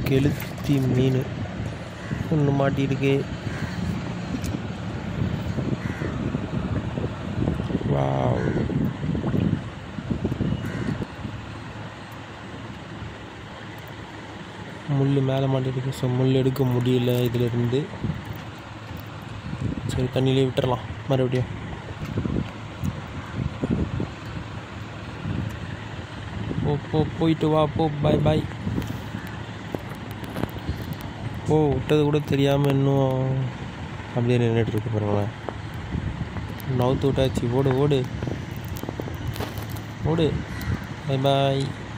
கெளுத்தி மீன் ஒன்று மாட்டியிருக்கு வாவ் முள் மேலே மாட்டியிருக்கு ஸோ முள் எடுக்க முடியல இதிலிருந்து சரி தண்ணியிலே விட்டுறலாம் மறுபடியும் போ போ போயிட்டு வா போ பாய் பாய் ஓ விட்டது கூட தெரியாமல் இன்னும் அப்படியே நின்றுட்டு இருக்கு பாருங்களேன் நவுத்து விட்டாச்சு ஓடு ஓடு ஓடு பாய் பாய்